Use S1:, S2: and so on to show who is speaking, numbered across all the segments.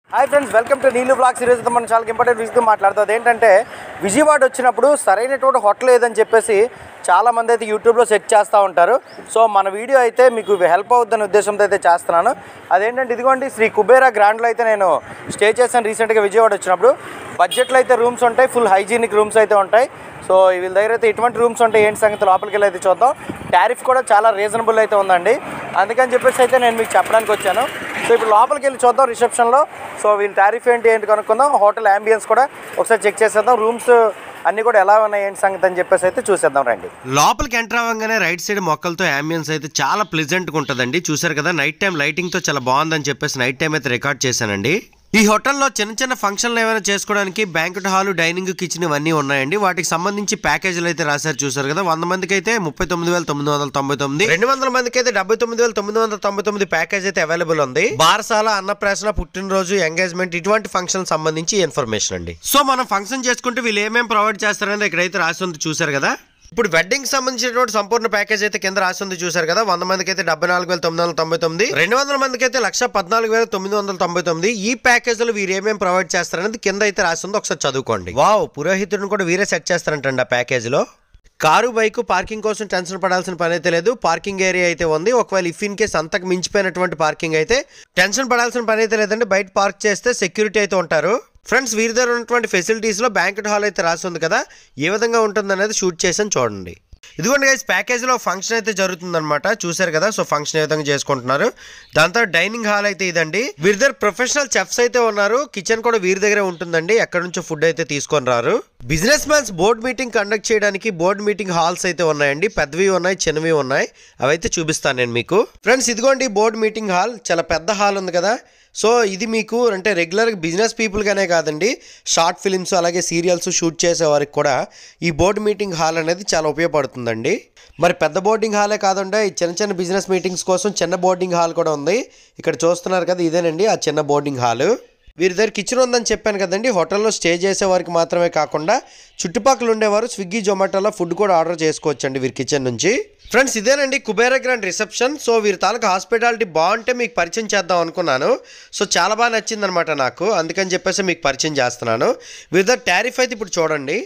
S1: Hi friends welcome to నీళ్ళు blog series మనం చాలా ఇంపార్టెంట్ విషయం మాట్లాడుతుంది ఏంటంటే విజయవాడ వచ్చినప్పుడు సరైనటువంటి హోటల్ ఏదని చెప్పేసి చాలా మంది అయితే యూట్యూబ్లో సెర్చ్ చేస్తూ ఉంటారు సో మన వీడియో అయితే మీకు హెల్ప్ అవుతుందనే ఉద్దేశంతో అయితే చేస్తున్నాను అదేంటంటే ఇదిగోండి శ్రీ కుబేరా గ్రాండ్లో అయితే నేను స్టే చేశాను రీసెంట్గా విజయవాడ వచ్చినప్పుడు బడ్జెట్లో అయితే రూమ్స్ ఉంటాయి ఫుల్ హైజీనిక్ రూమ్స్ అయితే ఉంటాయి సో వీళ్ళ దగ్గర అయితే ఎటువంటి రూమ్స్ ఉంటాయి ఏంటి సంగతి లోపలికి వెళ్ళి అయితే చూద్దాం టారిఫ్ కూడా చాలా రీజనబుల్ అయితే ఉందండి అందుకని చెప్పేసి అయితే నేను మీకు చెప్పడానికి వచ్చాను సో ఇప్పుడు లోపలికి వెళ్ళి చూద్దాం రిసెప్షన్లో సో వీళ్ళ టారిఫ్ ఏంటి ఏంటి కనుక్కుందాం హోటల్ అంబియన్స్ కూడా ఒకసారి చెక్ చేసేద్దాం రూమ్స్ అన్నీ కూడా ఎలా ఉన్నాయి ఏంటి సంగతి అని చెప్పేసి అయితే చూసేద్దాం రండి
S2: లోపలికి ఎంటర్ అవ్వగానే రైట్ సైడ్ మొక్కలతో అంబియన్స్ అయితే చాలా ప్లెజెంట్ గా ఉంటుందండి చూసారు కదా నైట్ టైం లైటింగ్ తో చాలా బాగుందని చెప్పేసి నైట్ టైం అయితే రికార్డ్ చేశానండి ఈ హోటల్లో చిన్న చిన్న ఫంక్షన్లు ఏమైనా చేసుకోవడానికి బ్యాంకెట్ హాల్ డైనింగ్ కిచెన్ ఇవన్నీ ఉన్నాయండి వాటికి సంబంధించి ప్యాకేజీలు అయితే రాశారు చూసారు కదా వంద మందికి అయితే ముప్పై తొమ్మిది వేల తొమ్మిది వందల తొంభై తొమ్మిది రెండు వందల మందికి అయితే డెబ్బై తొమ్మిది వేల తొమ్మిది వందల తొంభై తొమ్మిది ప్యాకేజ్ అయితే అవైలబుల్ ఉంది బారసాల అన్నప్రాసన పుట్టినరోజు ఎంగేజ్మెంట్ ఇటువంటి ఫంక్షన్ సంబంధించి ఇన్ఫర్మేషన్ అండి సో మనం ఫంక్షన్ చేసుకుంటే వీళ్ళు ఏమేమి ప్రొవైడ్ చేస్తారనేది ఇక్కడైతే రాసి ఉంది చూసారు కదా ఇప్పుడు వెడ్డింగ్ సంబంధించినటువంటి సంపూర్ణ ప్యాకేజ్ అయితే కింద రాసి ఉంది చూసారు కదా వంద మందికి అయితే డెబ్బై నాలుగు వేల తొమ్మిది వందల తొంభై తొమ్మిది రెండు వందల మందికి అయితే లక్ష పద్నాలుగు వేల తొమ్మిది వందల తొంభై తొమ్మిది ఈ ప్యాకేజ్ లో వీరు ఏమేమి ప్రొవైడ్ చేస్తారనేది కింద అయితే రాసి ఉంది ఒకసారి చదువుకోండి వావ్ పురోహితుడిని కూడా వీరే సెట్ చేస్తారంటండి ఆ ప్యాకేజ్ లో కారు బైక్ పార్కింగ్ కోసం టెన్షన్ పడాల్సిన పని అయితే లేదు పార్కింగ్ ఏరియా అయితే ఉంది ఒకవేళ ఇఫ్ ఇన్ కేస్ అంతకు మించిపోయినటువంటి పార్కింగ్ అయితే టెన్షన్ పడాల్సిన పని అయితే లేదండి బయట పార్క్ చేస్తే సెక్యూరిటీ అయితే ఉంటారు ఫ్రెండ్స్ వీరి దగ్గర ఉన్నటువంటి ఫెసిలిటీస్లో బ్యాంకెట్ హాల్ అయితే రాసి ఉంది కదా ఏ విధంగా ఉంటుంది అనేది షూట్ చేసాను చూడండి ఇదిగోండి గైస్ ప్యాకేజీలో ఫంక్షన్ అయితే జరుగుతుందన్నమాట చూశారు కదా సో ఫంక్షన్ ఏ విధంగా చేసుకుంటున్నారు దాంతో డైనింగ్ హాల్ అయితే ఇదండి వీరి దగ్గర ప్రొఫెషనల్ చెఫ్స్ అయితే ఉన్నారు కిచెన్ కూడా వీరి దగ్గరే ఉంటుందండి ఎక్కడి నుంచో ఫుడ్ అయితే తీసుకొని రారు business mans board meeting conduct చేయడానికి బోర్డ్ మీటింగ్ హాల్స్ అయితే ఉన్నాయండి పెద్దవి ఉన్నాయి చిన్నవి ఉన్నాయి అవైతే చూపిస్తాను నేను మీకు ఫ్రెండ్స్ ఇదిగోండి బోర్డ్ మీటింగ్ హాల్ చాలా పెద్ద హాల్ ఉంది కదా సో ఇది మీకు అంటే రెగ్యులర్ బిజినెస్ పీపుల్గానే కాదండి షార్ట్ ఫిలిమ్స్ అలాగే సీరియల్స్ షూట్ చేసే వారికి కూడా ఈ బోర్డు మీటింగ్ హాల్ అనేది చాలా ఉపయోగపడుతుందండి మరి పెద్ద బోర్డింగ్ హాలే కాదండి ఈ చిన్న చిన్న బిజినెస్ మీటింగ్స్ కోసం చిన్న బోర్డింగ్ హాల్ కూడా ఉంది ఇక్కడ చూస్తున్నారు కదా ఇదేనండి ఆ చిన్న బోర్డింగ్ హాల్ వీరి దగ్గర కిచెన్ ఉందని చెప్పాను కదండి హోటల్లో స్టే చేసే వారికి మాత్రమే కాకుండా చుట్టుపక్కల ఉండేవారు స్విగ్గీ జొమాటోలో ఫుడ్ కూడా ఆర్డర్ చేసుకోవచ్చండి వీరి కిచెన్ నుంచి ఫ్రెండ్స్ ఇదేనండి కుబేరా గ్రాండ్ రిసెప్షన్ సో వీరి తాలూకా హాస్పిటాలిటీ బాగుంటే మీకు పరిచయం చేద్దాం అనుకున్నాను సో చాలా బాగా నచ్చిందనమాట నాకు అందుకని చెప్పేసి మీకు పరిచయం చేస్తున్నాను వీరి దగ్గర టారిఫ్ అయితే ఇప్పుడు చూడండి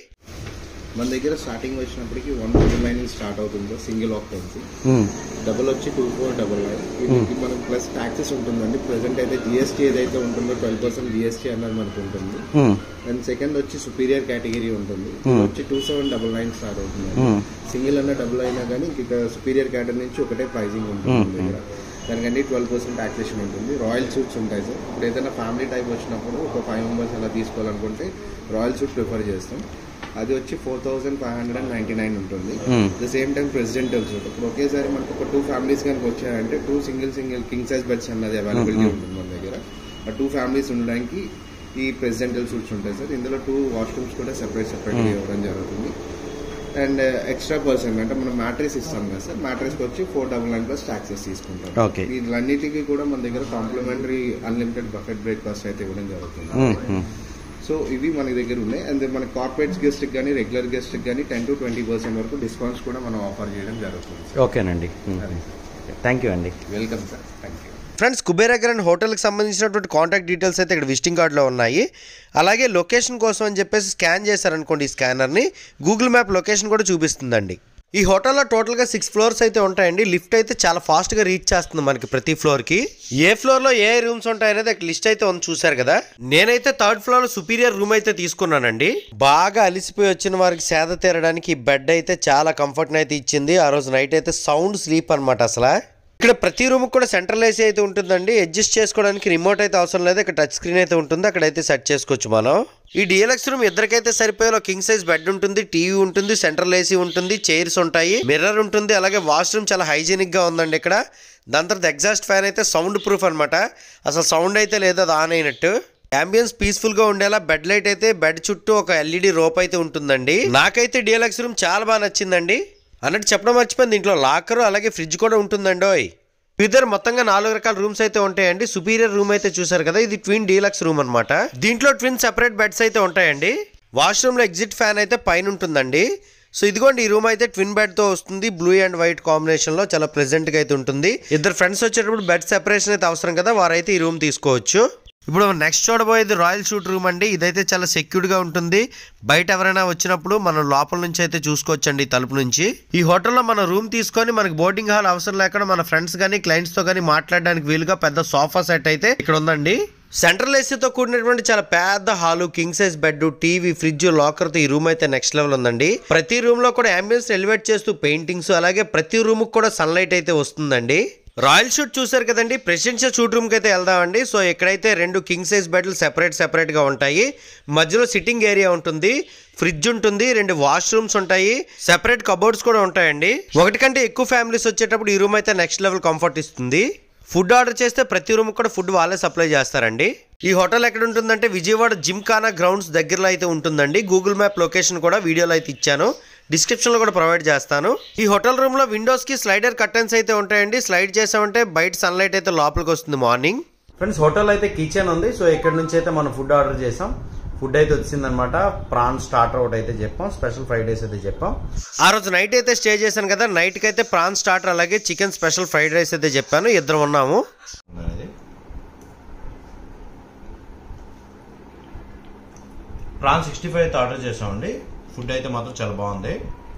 S3: మన దగ్గర స్టార్టింగ్ వచ్చినప్పటికి వన్ డబుల్ నైన్ స్టార్ట్ అవుతుంది సింగిల్ ఆక్యుపెన్సీ డబుల్ వచ్చి టూ ఫోర్ డబుల్ నైన్ వీటికి మనకు ప్లస్ ట్యాక్సెస్ ఉంటుందండి ప్రెసెంట్ అయితే జిఎస్టీ ఏదైతే ఉంటుందో ట్వెల్వ్ పర్సెంట్ జిఎస్టీ అన్నది మనకు ఉంటుంది అండ్ సెకండ్ వచ్చి సుపీరియర్ కేటగిరీ ఉంటుంది ఇది వచ్చి two seven double nine start అవుతుంది సింగిల్ అన్న డబుల్ అయినా కానీ ఇక సుపీరియర్ కేటగిరీ నుంచి ఒకటే ప్రైజింగ్ ఉంటుంది మన దగ్గర దానికంటే ట్వెల్వ్ పర్సెంట్ టాక్సేషన్ ఉంటుంది రాయల్ సూట్స్ ఉంటాయి సార్ ఇప్పుడు ఏదైనా ఫ్యామిలీ టైప్ వచ్చినప్పుడు ఒక ఫైవ్ మెంబర్స్ అలా తీసుకోవాలనుకుంటే రాయల్ సూట్ ప్రిఫర్ చేస్తాం అది వచ్చి four thousand five hundred and ninety nine ఉంటుంది the same time presidential suite ఇప్పుడు ఒకేసారి మనకు ఒక టూ ఫ్యామిలీస్ కనుక వచ్చాయంటే two single single king size beds అన్నది అవైలబిలిటీ ఉంటుంది మన దగ్గర ఆ టూ ఫ్యామిలీస్ ఉండడానికి ఈ ప్రెసిడెంటల్ సూట్స్ ఉంటాయి సార్ ఇందులో టూ వాష్రూమ్స్ కూడా సెపరేట్ సెపరేట్గా ఇవ్వడం జరుగుతుంది అండ్ ఎక్స్ట్రా పర్సన్ అంటే మనం మ్యాట్రెస్ ఇస్తాం కదా సార్ మ్యాట్రెస్ వచ్చి four double nine plus taxes తీసుకుంటాం
S2: Okay.
S3: వీళ్ళన్నిటికీ కూడా మన దగ్గర కాంప్లిమెంటరీ అన్లిమిటెడ్ బఫెట్ బ్రేక్ఫాస్ట్ అయితే ఇవ్వడం జరుగుతుంది సో ఇవి మన దగ్గర ఉన్నాయి అండ్ మన కార్పొరేట్ గెస్ట్ కానీ రెగ్యులర్ గెస్ట్ కానీ టెన్ టు ట్వంటీ పర్సెంట్ వరకు డిస్కౌంట్స్ కూడా మనం ఆఫర్ చేయడం జరుగుతుంది
S1: ఓకేనండి థ్యాంక్ యూ అండి
S3: welcome sir thank you
S2: friends Kubera Grand హోటల్కి సంబంధించినటువంటి కాంటాక్ట్ డీటెయిల్స్ అయితే ఇక్కడ విజిటింగ్ కార్డులో ఉన్నాయి అలాగే లొకేషన్ కోసం అని చెప్పేసి స్కాన్ చేశారనుకోండి ఈ స్కానర్ని గూగుల్ మ్యాప్ లొకేషన్ కూడా చూపిస్తుందండి ఈ హోటల్లో టోటల్గా సిక్స్ ఫ్లోర్స్ అయితే ఉంటాయండి లిఫ్ట్ అయితే చాలా ఫాస్ట్గా రీచ్ చేస్తుంది మనకి ప్రతి ఫ్లోర్కి ఏ ఫ్లోర్లో ఏ రూమ్స్ ఉంటాయనేది అక్కడ లిస్ట్ అయితే ఉంది చూశారు కదా నేనైతే థర్డ్ ఫ్లోర్ సుపీరియర్ రూమ్ అయితే తీసుకున్నానండి బాగా అలిసిపోయి వచ్చిన వారికి సేద తీరడానికి ఈ బెడ్ అయితే చాలా కంఫర్ట్ అయితే ఇచ్చింది ఆ రోజు నైట్ అయితే సౌండ్ స్లీప్ అనమాట అసలు ఇక్కడ ప్రతి రూమ్ కూడా సెంట్రల్ ఏసీ అయితే ఉంటుందండి అడ్జస్ట్ చేసుకోవడానికి రిమోట్ అయితే అవసరం లేదు ఇక్కడ టచ్ స్క్రీన్ అయితే ఉంటుంది అక్కడైతే సెట్ చేసుకోవచ్చు మనం ఈ డిఎల్ఎక్స్ రూమ్ ఇద్దరికైతే సరిపోయే కింగ్ సైజ్ బెడ్ ఉంటుంది టీవీ ఉంటుంది సెంట్రల్ ఏసీ ఉంటుంది చైర్స్ ఉంటాయి మిర్రర్ ఉంటుంది అలాగే వాష్రూమ్ చాలా హైజీనిక్ గా ఉందండి ఇక్కడ దాని తర్వాత ఎగ్జాస్ట్ ఫ్యాన్ అయితే సౌండ్ ప్రూఫ్ అన్నమాట అసలు సౌండ్ అయితే లేదు అది ఆన్ అయినట్టు అంబియన్స్ పీస్ఫుల్ గా ఉండేలా బెడ్ లైట్ అయితే బెడ్ చుట్టూ ఒక ఎల్ఈడి రోప్ అయితే ఉంటుందండి నాకైతే డిఎల్ఎక్స్ రూమ్ చాలా బాగా నచ్చిందండి అన్నట్టు చెప్పడం మర్చిపోయింది దీంట్లో లాకర్ అలాగే ఫ్రిడ్జ్ కూడా ఉంటుందండి ఓయ్ ఇద్దరు మొత్తంగా నాలుగు రకాల రూమ్స్ అయితే ఉంటాయండి సుపీరియర్ రూమ్ అయితే చూసారు కదా ఇది ట్విన్ డీలక్స్ రూమ్ అన్నమాట దీంట్లో ట్విన్ సెపరేట్ బెడ్స్ అయితే ఉంటాయండి వాష్రూమ్ లో ఎగ్జిట్ ఫ్యాన్ అయితే పైన ఉంటుందండి సో ఇదిగోండి ఈ రూమ్ అయితే ట్విన్ బెడ్ తో వస్తుంది బ్లూ అండ్ వైట్ కాంబినేషన్ లో చాలా ప్రెజెంట్ గా అయితే ఉంటుంది ఇద్దరు ఫ్రెండ్స్ వచ్చేటప్పుడు బెడ్ సెపరేషన్ అయితే అవసరం కదా వారైతే ఈ రూమ్ తీసుకోవచ్చు ఇప్పుడు నెక్స్ట్ చూడబోయేది రాయల్ షూట్ రూమ్ అండి ఇదైతే చాలా సెక్యూర్డ్ గా ఉంటుంది బయట ఎవరైనా వచ్చినప్పుడు మనం లోపల నుంచి అయితే చూసుకోవచ్చండి ఈ తలుపు నుంచి ఈ హోటల్లో మన రూమ్ తీసుకొని మనకి బోర్డింగ్ హాల్ అవసరం లేకుండా మన ఫ్రెండ్స్ కానీ క్లయింట్స్ తో కానీ మాట్లాడడానికి వీలుగా పెద్ద సోఫా సెట్ అయితే ఇక్కడ ఉందండి సెంట్రల్ ఏసీతో కూడినటువంటి చాలా పెద్ద hall king size bed TV fridge locker తో ఈ రూమ్ అయితే నెక్స్ట్ లెవెల్ ఉందండి ప్రతి రూమ్ లో కూడా అంబియన్స్ ఎలివేట్ చేస్తూ పెయింటింగ్స్ అలాగే ప్రతి రూమ్ కూడా సన్లైట్ అయితే వస్తుందండి రాయల్ షూట్ చూసారు కదండి ప్రెసిడెన్షియల్ షూట్ రూమ్కి అయితే వెళ్దామండి సో ఇక్కడైతే రెండు కింగ్ సైజ్ బెడ్లు సెపరేట్ సెపరేట్గా ఉంటాయి మధ్యలో సిట్టింగ్ ఏరియా ఉంటుంది ఫ్రిడ్జ్ ఉంటుంది రెండు వాష్రూమ్స్ ఉంటాయి సెపరేట్ కబోర్డ్స్ కూడా ఉంటాయండి ఒకటి కంటే ఎక్కువ ఫ్యామిలీస్ వచ్చేటప్పుడు ఈ రూమ్ అయితే నెక్స్ట్ లెవెల్ కంఫర్ట్ ఇస్తుంది ఫుడ్ ఆర్డర్ చేస్తే ప్రతి రూమ్ కూడా ఫుడ్ వాళ్ళే సప్లై చేస్తారండి ఈ హోటల్ ఎక్కడ ఉంటుందంటే విజయవాడ జిమ్ఖానా గ్రౌండ్స్ దగ్గరలో అయితే ఉంటుందండి గూగుల్ మ్యాప్ లొకేషన్ కూడా వీడియోలో అయితే ఇచ్చాను డిస్క్రిప్షన్లో కూడా ప్రొవైడ్ చేస్తాను ఈ హోటల్ రూమ్లో విండోస్కి స్లైడర్ కర్టన్స్ అయితే ఉంటాయండి స్లైడ్ చేసామంటే బయట సన్లైట్ అయితే లోపలికి వస్తుంది మార్నింగ్ ఫ్రెండ్స్ హోటల్ అయితే కిచెన్ ఉంది సో ఇక్కడ నుంచి అయితే మనం ఫుడ్ ఆర్డర్ చేసాం ఫుడ్ అయితే వచ్చిందనమాట ప్రాన్ స్టార్టర్ ఒకటి అయితే చెప్పాం స్పెషల్ ఫ్రైడ్ రైస్ అయితే చెప్పాం ఆ రోజు నైట్ అయితే స్టే చేశాను కదా నైట్కి అయితే ప్రాన్ స్టార్టర్ అలాగే చికెన్ స్పెషల్ ఫ్రైడ్ రైస్ అయితే చెప్పాను ఇద్దరం ఉన్నాము ప్రాన్ సిక్స్టీ ఫైవ్ అయితే ఆర్డర్ చేసామండి ఫుడ్ అయితే మాత్రం చాలా బాగుంది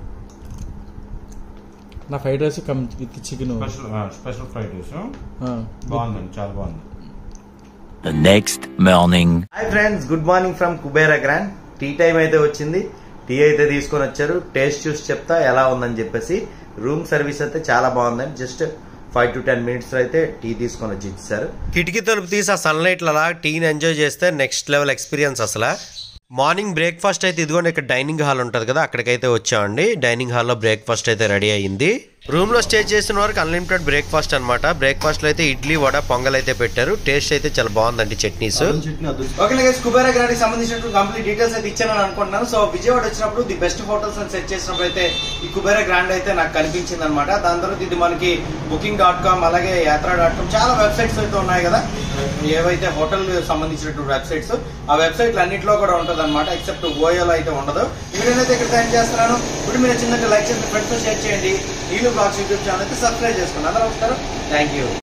S4: నా fried rice come with chicken
S2: special special fried rice బాగుందండి చాలా బాగుంది
S5: The next morning.
S2: Hi friends good morning from Kubera Grand tea time అయితే వచ్చింది టీ అయితే తీసుకొని వచ్చారు టేస్ట్ చూసి చెప్తా ఎలా ఉందని చెప్పేసి రూమ్ సర్వీస్ అయితే చాలా బాగుందని just five to ten minutes అయితే టీ తీసుకొని వచ్చి ఇచ్చారు కిటికీ తలుపు తీసి ఆ సన్లైట్ అలా టీని ఎంజాయ్ చేస్తే నెక్స్ట్ లెవెల్ ఎక్స్పీరియన్స్ అసలు మార్నింగ్ బ్రేక్ఫాస్ట్ అయితే ఇదిగోండి ఇక్కడ డైనింగ్ హాల్ ఉంటుంది కదా అక్కడికైతే వచ్చామండి డైనింగ్ హాల్లో బ్రేక్ఫాస్ట్ అయితే రెడీ అయ్యింది రూమ్ లో స్టే చేసిన వరకు అన్లిమిటెడ్ బ్రేక్ఫాస్ట్ అనమాట బ్రేక్ఫాస్ట్ లో అయితే ఇడ్లీ వడ పొంగల్ అయితే పెట్టారు టేస్ట్ అయితే చాలా బాగుందండి చట్నీస్
S1: ఓకే గైస్ కుబేరా గ్రాండ్కి సంబంధించిన కంప్లీట్ డీటెయిల్స్ అయితే ఇచ్చానని అనుకుంటున్నాను సో విజయవాడ వచ్చినప్పుడు ది బెస్ట్ హోటల్స్ అని సెట్ చేసినప్పుడు అయితే ఈ కుబేరా గ్రాండ్ అయితే నాకు కనిపించింది అనమాట దాని తర్వాత ఇది మనకి బుకింగ్ డాట్ కామ్ అలాగే యాత్రా డాట్ కామ్ చాలా వెబ్సైట్స్ అయితే ఉన్నాయి కదా ఏవైతే హోటల్ సంబంధించినటువంటి వెబ్సైట్స్ ఆ వెబ్సైట్లు అన్నింటిలో కూడా ఉంటుంది అనమాట ఎక్సెప్ట్ ఓయోలో అయితే ఉండదు వీడియోనైతే ఇక్కడ టైం చేస్తున్నాను ఇప్పుడు మీరు చిన్నగా లైక్ చేసి ఫ్రెండ్స్ షేర్ చేయండి ఈలు బ్లాగ్స్ యూట్యూబ్ ఛానల్ అయితే సబ్స్క్రైబ్ చేసుకోండి అందరూ వస్తారు థ్యాంక్ యూ